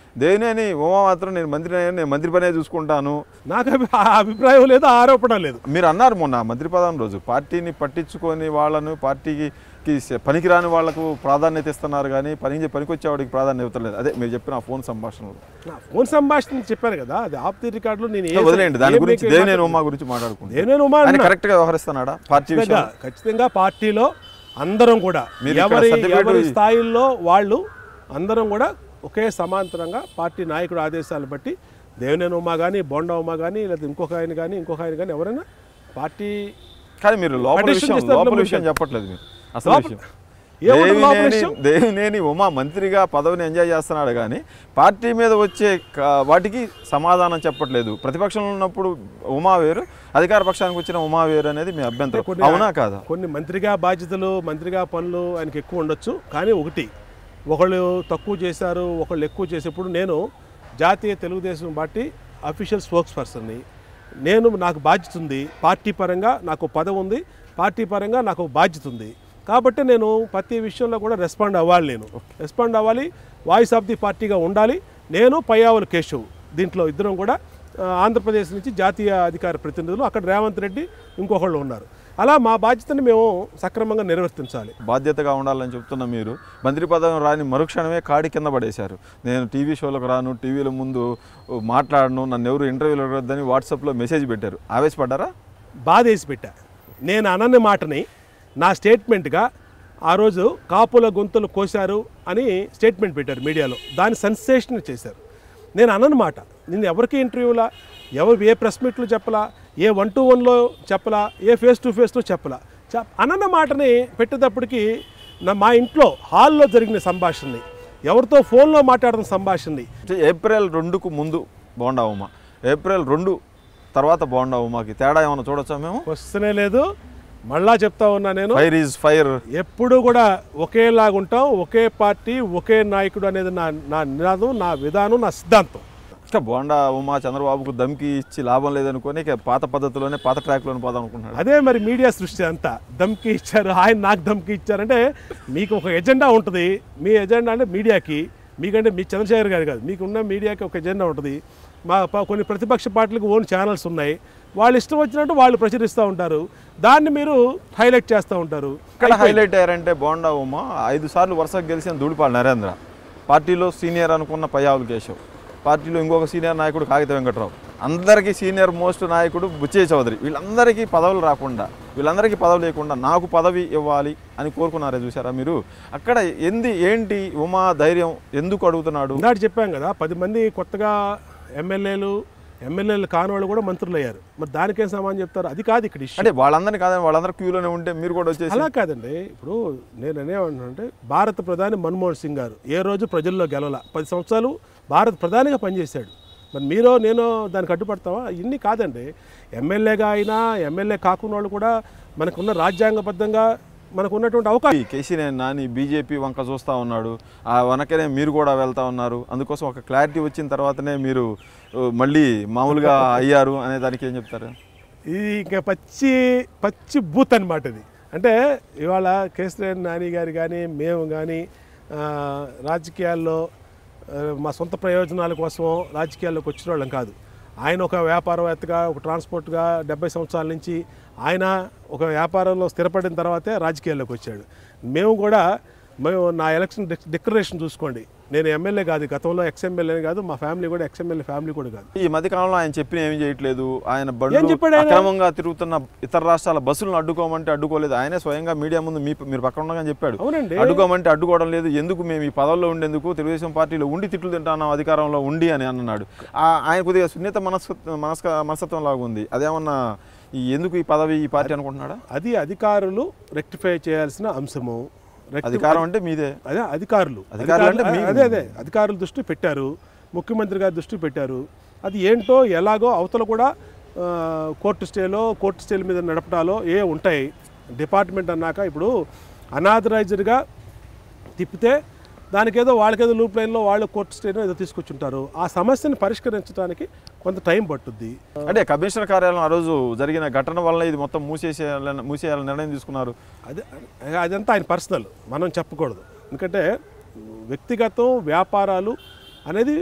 దేవినేని ఉమా మాత్రం నేను మంత్రి అయ్యాను, నేను మంత్రి పనే చూసుకుంటాను నాకు అభి- ఆ అభిప్రాయం లేదు ఆ ఆరోపణ లేదు మీరు అన్నారు మొన్న మంత్రి పదం రోజు పార్టీని పట్టించుకొని వాళ్ళను పార్టీకి కి స- పనికిరాని వాళ్లకు ప్రాధాన్యత ఇస్తున్నారు కానీ పని పనికొచ్చేవాడికి ప్రాధాన్యత ఇవ్వట్లేదు అదే మీరు చెప్పిన ఆ ఫోన్ సంభాషణలో నా ఫోన్ సంభాషణ చెప్పాను కదా అది ఆఫ్ ది రికార్డులో నేను ఏ- వదిలేండి దాని ఏం గురించి మీకు దేవినేని మాట్లాడు- ఉమా గురించి మాట్లాడుకుంటాను దేవినేని ఉమా ఆయన అన్నా. కరెక్ట్గా వ్యవహరిస్తున్నాడా పార్టీ ఖచ్చితంగా విషయం ఖచ్చితంగా పార్టీలో అందరం కూడా మీరు ఇక్కడ ఎవరి certificate ఎవరి ఇ- స్థాయిల్లో వాళ్ళు అందరం కూడా ఒకే సమాంతరంగా పార్టీ నాయకుడు ఆదేశాలు బట్టి దేవినేని ఉమా కానీ బొండ ఉమా కానీ లేదా ఇంకొక ఆయన కానీ ఇంకొక ఆయన కానీ ఎవరైనా పార్టీ కానీ మీరు లోపల Petition విషయం చేస్తే లోపల అందులో విషయం ముందుకు చెప్పట్లేదు మీరు అసలు లోపల- విషయం ఏముంటుంది లోపల దేవినేని విషయం? దేవినేని ఉమా మంత్రిగా పదవిని ఎంజాయ్ చేస్తున్నాడు కానీ పార్టీ మీద వచ్చే క- వాటికి సమాధానం చెప్పట్లేదు ప్రతిపక్షంలో ఉన్నప్పుడు ఉమా వేరు అధికార పక్షానికి వచ్చిన ఉమా వేరు అనేది మీ అభ్యంతరం కొన్ని- అవునా కాదా కొన్ని మంత్రిగా బాధ్యతలు మంత్రిగా పనులు ఆయనకి ఎక్కువ ఉండొచ్చు కానీ ఒకటి ఒకళ్ళు తక్కువ చేశారు ఒకళ్ళు ఎక్కువ చేసేప్పుడు నేను జాతీయ తెలుగుదేశం పార్టీ అఫీషియల్ స్పోక్స్ పర్సన్ని నేను నాకు బాధ్యత ఉంది పార్టీ పరంగా నాకు పదవి ఉంది పార్టీ పరంగా నాకు బాధ్యత ఉంది కాబట్టి నేను ప్రతి విషయంలో కూడా రెస్పాండ్ అవ్వాలి నేను రెస్పాండ్ అవ్వాలి వాయిస్ ఆఫ్ ది పార్టీగా ఉండాలి నేను పయ్యావుల కేశవ్ దీంట్లో ఇద్దరం కూడా ఆ, ఆంధ్రప్రదేశ్ నుంచి జాతీయ అధికార ప్రతినిధులు అక్కడ రేవంత్ రెడ్డి ఇంకొకళ్ళు ఉన్నారు అలా మా బాధ్యతని మేము సక్రమంగా నిర్వర్తించాలి బాధ్యతగా ఉండాలని చెప్తున్న మీరు మంత్రి పదవి రాని మరుక్షణమే కాడి కింద పడేశారు నేను టీవీ షోలకు రాను టీవీల ముందు మాట్లాడను నన్ను ఎవరు ఇంటర్వ్యూలు అడగద్దని వాట్సాప్లో మెసేజ్ పెట్టారు ఆవేశపడ్డారా బాధ వేసి పెట్టా నేను అనని మాటని నా స్టేట్మెంట్గా ఆ రోజు కాపుల గొంతులు కోశారు అని స్టేట్మెంట్ పెట్టారు మీడియాలో దాన్ని సెన్సేషన్ చేశారు నేను అనని మాట నేను ఎవరికి ఇంటర్వ్యూలా ఎవరు ఏ ప్రెస్ మీట్లు చెప్పలా ఏ వన్ టు వన్లో చెప్పలా ఏ ఫేస్ టు ఫేస్లో చెప్పలా చెప్ అనన్న మాటని పెట్టేటప్పటికి నా మా ఇంట్లో హాల్లో జరిగిన సంభాషణని ఎవరితో ఫోన్లో మాట్లాడిన సంభాషణని అంటే ఏప్రిల్ రెండుకు ముందు బోండా ఉమా ఏప్రిల్ రెండు తర్వాత బోండా ఉమాకి తేడా ఏమైనా చూడొచ్చా మేము వస్తూనే లేదు మళ్ళా చెప్తా ఉన్నా నేను ఫైర్ ఈజ్ ఫైర్ ఎప్పుడు కూడా ఒకేలాగా ఉంటాం ఒకే పార్టీ ఒకే నాయకుడు అనేది నా నా నినాదం నా విధానం నా సిద్ధాంతం ఇంకా బోండా ఉమా చంద్రబాబుకు దమ్కి ఇచ్చి లాభం లేదనుకొని ఇక పాత పద్ధతిలోనే పాత ట్రాక్లోనే పోదాం అనుకుంటున్నాడు అదే మరి మీడియా సృష్టి అంతా దమ్కి ఇచ్చారు ఆయన నాకు దమ్కి ఇచ్చారంటే మీకు ఒక ఎజెండా ఉంటుంది మీ ఎజెండా అంటే మీడియాకి మీకంటే మీ చంద్రశేఖర్ గారు కాదు మీకున్న మీడియాకి ఒక ఎజెండా ఉంటుంది మా ప- కొన్ని ప్రతిపక్ష పార్టీలకు ఓన్ ఛానల్స్ ఉన్నాయి వాళ్ళు ఇష్టం వచ్చినట్టు వాళ్ళు ప్రచురిస్తూ ఉంటారు దాన్ని మీరు హైలైట్ చేస్తూ ఉంటారు ఇక్కడ హైలైట్ అయ్యారంటే బోండా ఉమా ఐదు సార్లు వరుసగా గెలిచిన ధూళిపాడు నరేంద్ర పార్టీలో సీనియర్ అనుకున్న పయ్యావుల కేశవ్ పార్టీలో ఇంకొక సీనియర్ నాయకుడు కాగిత వెంకట్రావు అందరికీ సీనియర్ మోస్ట్ నాయకుడు బుచ్చయ్య చౌదరి వీళ్ళందరికీ పదవులు రాకుండా వీళ్ళందరికీ పదవి లేకుండా నాకు పదవి ఇవ్వాలి అని కోరుకున్నారే చూసారా మీరు అక్కడ ఎంది ఏంటి ఉమా ధైర్యం ఎందుకు అడుగుతున్నాడు ఇందాక చెప్పాం కదా పది మంది కొత్తగా ఎమ్మెల్యేలు ఎమ్మెల్యేలు కాని వాళ్ళు కూడా మంత్రులు అయ్యారు మరి దానికేం సమాధానం చెప్తారు అది కాదు ఇక్కడ ఇష్యూ అంటే వాళ్ళందరినీ కాదని వాళ్ళందరూ క్యూలోనే ఉంటే మీరు కూడా వచ్చేసి అలా కాదండి ఇప్పుడు నేను అనేమంటున్నానంటే భారత ప్రధాని మన్మోహన్ సింగ్ గారు ఏ రోజు ప్రజల్లో గెలవాల పది సంవత్సరాలు భారత ప్రధానిగా పనిచేశాడు మరి మీరు నేను దానికి అడ్డుపడతావా ఇన్ని కాదండి ఎమ్మెల్యేగా అయినా ఎమ్మెల్యే కాకున్న వాళ్ళు కూడా మనకున్న రాజ్యాంగబద్ధంగా మనకు ఉన్నటువంటి అవకాశం కేసీనేని నాని బీజేపీ వంక చూస్తూ ఉన్నాడు ఆ వెనకనే మీరు కూడా వెళ్తా ఉన్నారు అందుకోసం ఒక క్లారిటీ వచ్చిన తర్వాతనే మీరు ఆ, మళ్ళీ మామూలుగా అయ్యారు అనే దానికి ఏం చెప్తారు ఇది ఇంకా పచ్చి పచ్చి బూత్ అనమాట ఇది అంటే ఇవాళ కేసీఆర్ నాని గారు కానీ మేము కానీ ఆ, రాజకీయాల్లో ఆ, మా సొంత ప్రయోజనాల కోసం రాజకీయాల్లోకి వచ్చిన వాళ్ళం కాదు ఆయన ఒక వ్యాపారవేత్తగా ఒక ట్రాన్స్పోర్ట్గా డెబ్బై సంవత్సరాల నుంచి ఆయన ఒక వ్యాపారంలో స్థిరపడిన తర్వాతే రాజకీయాల్లోకి వచ్చాడు మేము కూడా మేము నా ఎలక్షన్ డిక్ డిక్లరేషన్ చూసుకోండి నేను ఎమ్మెల్యే కాదు గతంలో ఎక్స్ఎమ్మెల్యే కాదు మా ఫ్యామిలీ కూడా ఎక్స్ఎమ్మెల్యే ఫ్యామిలీ కూడా కాదు ఈ మధ్యకాలంలో ఆయన చెప్పిన ఏమీ చేయట్లేదు ఆయన ఏం బండ్లు చెప్పాడు ఆయన? అక్రమంగా తిరుగుతున్న ఇతర రాష్ట్రాల బస్సులను అడ్డుకోమంటే అడ్డుకోలేదు ఆయనే స్వయంగా మీడియా ముందు మీ మీరు పక్కన ఉండగానే చెప్పాడు అవునండి అడ్డుకోమంటే అడ్డుకోవడం లేదు ఎందుకు మేము ఈ పదవుల్లో ఉండేందుకు తెలుగుదేశం పార్టీలో ఉండి తిట్లు తింటాన్నాం అధికారంలో ఉండి అని అన్నాడు ఆ- ఆయన కొద్దిగా సున్నిత మనస్క మనస్క మనస్తత్వం లాగా ఉంది అదేమన్నా ఈ ఎందుకు ఈ పదవి ఈ పార్టీ అనుకుంటున్నాడా అది అధికారులు రెక్టిఫై చేయాల్సిన అంశము రెక్టి- అధికారం అంటే మీదే అదే అధికారులు అధికారులు అంటే అధికారులు- మీ- అదే అదే అధికారుల దృష్టి పెట్టారు ముఖ్యమంత్రి గారి దృష్టి పెట్టారు అది ఏంటో ఎలాగో అవతల కూడా ఆ, కోర్టు స్టేలో కోర్టు స్టేల మీద నడపడాలో ఏ ఉంటాయి డిపార్ట్మెంట్ అన్నాక ఇప్పుడు అనాథరైజ్డ్గా తిప్పితే దానికి ఏదో వాళ్ళకేదో లూప్ లైన్లో వాళ్ళు కోర్టు స్టేలో ఏదో తీసుకొచ్చుంటారు ఆ సమస్యను పరిష్కరించడానికి కొంత టైం పట్టుద్ది అంటే కమిషనర్ కార్యాలయం ఆ రోజు జరిగిన ఘటన వల్ల ఇది మొత్తం మూసేసేయాలని మూసేయాలని నిర్ణయం తీసుకున్నారు అదే అదంతా ఆయన పర్సనల్ మనం చెప్పకూడదు ఎందుకంటే వ్యక్తిగతం వ్యాపారాలు అనేది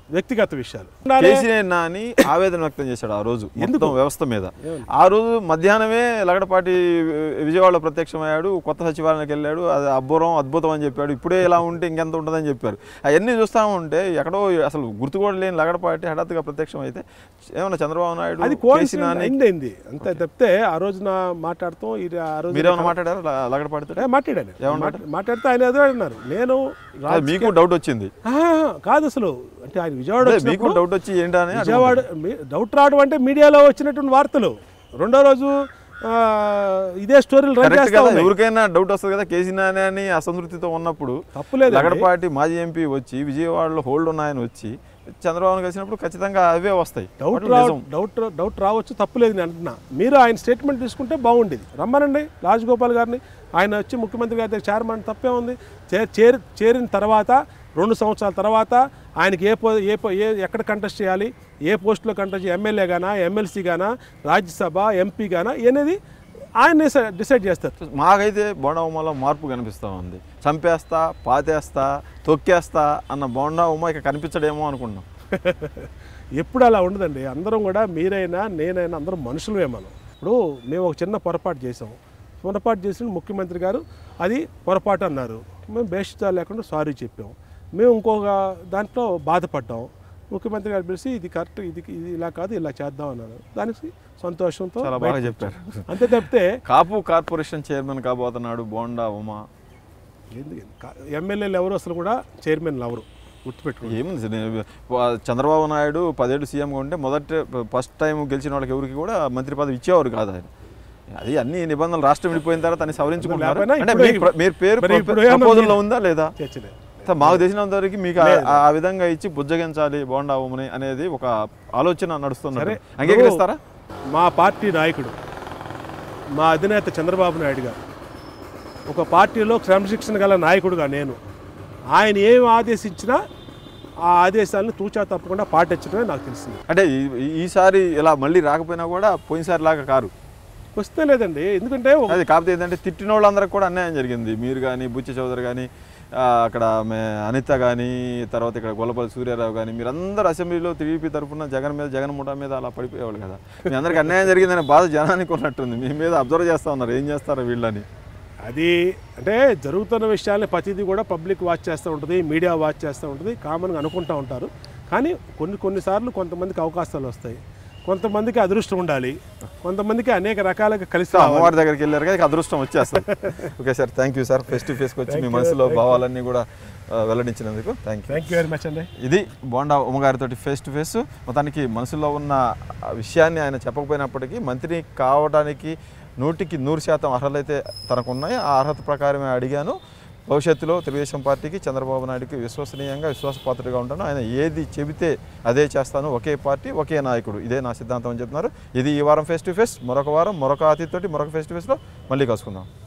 వ్యక్తిగత విషయాలు కేసీఆర్ నాని ఆవేదన వ్యక్తం చేశాడు ఆ రోజు మొత్తం వ్యవస్థ మీద ఆ రోజు మధ్యాహ్నమే లగడపాటి విజయవాడలో ప్రత్యక్షమయ్యాడు కొత్త సచివాలయానికి వెళ్ళాడు అది అబ్బురం అద్భుతం అని చెప్పాడు ఇప్పుడే ఇలా ఉంటే ఇంకెంత ఉంటుందని చెప్పారు అవన్నీ చూస్తా ఉంటే ఎక్కడో అసలు గుర్తు కూడా లేని లగడపాటి హఠాత్తుగా ప్రత్యక్షం అయితే ఏమన్నా చంద్రబాబు నాయుడు అది కేసీ కోయిన్సిడెంట్ నాని అయింది అయింది అంతే తప్పితే ఆ రోజున మాట్లాడుతాం ఇది ఆ రోజు మీరేమన్నా మాట్లాడారు లగడపాటితో ఏ, మాట్లాడాను ఏమన్నా మాట్లా- మాట్లాడితే ఆయన అదే అన్నారు నేను రా- మీకు డౌట్ వచ్చింది ఆహా, కాదు అసలు అంటే ఆయన విజయవాడ అదే వచ్చినప్పుడు మీకు డౌట్ వచ్చి ఏంటని అడుగుతున్నా. విజయవాడ మీ- డౌట్ రావడం అంటే మీడియాలో వచ్చినటువంటి వార్తలు రెండో రోజు ఆ, ఇదే స్టోరీలు రన్ కరెక్ట్ చేస్తా కదా ఉన్నాయి. ఎవరికైనా డౌట్ వస్తుంది కదా కేసీ నాని అని అసంతృప్తితో ఉన్నప్పుడు తప్పులేదు లగడపాటి మాజీ ఎంపీ వచ్చి విజయవాడలో హోల్డ్ ఉన్నాయని వచ్చి చంద్రబాబు కలిసినప్పుడు ఖచ్చితంగా అవే వస్తాయి డౌట్ వాటిలో రా నిజం. డౌట్ డౌట్ రావచ్చు తప్పులేదు నేను అంటున్నా మీరు ఆయన స్టేట్మెంట్ తీసుకుంటే బాగుండేది రమ్మనండి రాజగోపాల్ గారిని ఆయన వచ్చి ముఖ్యమంత్రి గారి దగ్గర చేరమని తప్పే ఉంది చే- చేరి చేరిన తర్వాత రెండు సంవత్సరాల తర్వాత ఆయనకి ఏ పో ఏ పో- ఏ ఎక్కడ కంటెస్ట్ చేయాలి ఏ పోస్టులో కంటెస్ట్ చేయాలి ఎమ్మెల్యే గానా ఎమ్మెల్సీ గానా రాజ్యసభ ఎంపీ గానా అనేది ఆయన డిసైడ్ చేస్తారు మాకైతే బోండా ఉమ్మలో మార్పు కనిపిస్తూ ఉంది చంపేస్తా పాతేస్తా తొక్కేస్తా అన్న బోండా ఉమ్మ ఇక కనిపించడేమో అనుకున్నాం ఎప్పుడు అలా ఉండదండి అందరం కూడా మీరైనా నేనైనా అందరం మనుషులమే మనం ఇప్పుడు మేము ఒక చిన్న పొరపాటు చేసాం పొరపాటు చేసిన ముఖ్యమంత్రి గారు అది పొరపాటు అన్నారు మేము బేషితా లేకుండా సారీ చెప్పాం మేము ఇంకొక దాంట్లో బాధపడ్డాం ముఖ్యమంత్రి గారు పిలిచి ఇది కరెక్ట్ ఇది ఇది ఇలా కాదు ఇలా చేద్దాం అన్నారు దానికి సంతోషంతో చాలా బాగా బయటకు చెప్పారు అంతే తప్పితే కాపు కార్పొరేషన్ చైర్మన్ కాబోతున్నాడు బోండా ఉమా ఎందుకు ఎమ్మెల్యేలు ఎవరు అసలు కూడా చైర్మన్ ఎవరు గుర్తుపెట్టుకోండి ఏముంది సార్, నేను- వా- చంద్రబాబు నాయుడు పదేళ్ళు సీఎంగా ఉంటే మొదటి ఫస్ట్ టైం గెలిచిన వాళ్ళకి ఎవరికి కూడా మంత్రి పదవి ఇచ్చేవారు కాదు ఆయన అది అన్ని నిబంధనలు రాష్ట్రం విడిపోయిన తర్వాత అన్ని సవరించుకుంటున్నారు లేకపోయినా అంటే ఇప్పుడే- మీ ప్ర- మీరు పేరు మరి ఇప్పుడు ఏమన్నా ప్రపోజల్లో ఉందా లేదా చర్చలే సార్, మాకు తెలిసినంత వరకు మీకు ఆ- ఆ విధంగా ఇచ్చి బుజ్జగించాలి బోండా ఉమని అనేది ఒక ఆలోచన నడుస్తున్నారు సరే. అంగీకరిస్తారా మా పార్టీ నాయకుడు మా అధినేత చంద్రబాబు నాయుడు గారు ఒక పార్టీలో క్రమశిక్షణ గల నాయకుడుగా నేను ఆయన ఏం ఆదేశించినా ఆ ఆదేశాలను తూచా తప్పకుండా పాటించడమే నాకు తెలిసింది అంటే ఈ- ఈ- ఈసారి ఇలా మళ్ళీ రాకపోయినా కూడా పోయినసారి లాగా కారు వస్తే లేదండి ఎందుకంటే ఒక- అది కాకపోతే ఏంటంటే తిట్టిన వాళ్ళందరికి కూడా అన్యాయం జరిగింది మీరు కానీ బుచ్చి చౌదరి కానీ ఆ, అక్కడ మే అనిత కానీ తర్వాత ఇక్కడ గొల్లపల్లి సూర్యారావు కానీ మీరందరూ అసెంబ్లీలో టీడీపీ తరఫున జగన్ మీద జగన్ ముఠా మీద అలా పడిపోయేవాళ్ళు కదా మీ అందరికి అన్యాయం జరిగిందనే బాధ జనానికి ఉన్నట్టుంది మీ మీద అబ్జర్వ్ చేస్తూ ఉన్నారు ఏం చేస్తారో వీళ్ళని అది అంటే జరుగుతున్న విషయాల్ని ప్రతిదీ కూడా పబ్లిక్ వాచ్ చేస్తూ ఉంటుంది మీడియా వాచ్ చేస్తూ ఉంటుంది కామన్గా అనుకుంటూ ఉంటారు కానీ కొన్ని కొన్నిసార్లు కొంతమందికి అవకాశాలు వస్తాయి కొంతమందికి అదృష్టం ఉండాలి కొంతమందికి అనేక రకాలుగా కలిసి రావాలి. అమ్మవారి దగ్గరికి వెళ్ళారు కదా ఇక అదృష్టం వచ్చేస్తుంది okay sir thank you sir face to ఫేస్కి వచ్చి మీ మనసులో భావాలన్నీ కూడా ఆ, వెల్లడించినందుకు thank you thank you very much అండి ఇది బోండా ఉమ్మగారితో ఫేస్ టు ఫేస్ మొత్తానికి మనసులో ఉన్న ఆ విషయాన్ని ఆయన చెప్పకపోయినప్పటికీ మంత్రి కావడానికి నూటికి నూరు శాతం అర్హతలైతే తనకు ఉన్నాయి ఆ అర్హత ప్రకారమే అడిగాను భవిష్యత్తులో తెలుగుదేశం పార్టీకి చంద్రబాబు నాయుడుకి విశ్వసనీయంగా విశ్వాసపాత్రగా ఉంటాను ఆయన ఏది చెబితే అదే చేస్తాను ఒకే పార్టీ ఒకే నాయకుడు ఇదే నా సిద్ధాంతం అని చెప్తున్నారు ఇది ఈ వారం ఫేస్ టు ఫేస్ మరొక వారం మరొక అతిథితోటి మరొక ఫేస్ టు ఫేస్లో మళ్ళీ కలుసుకుందాం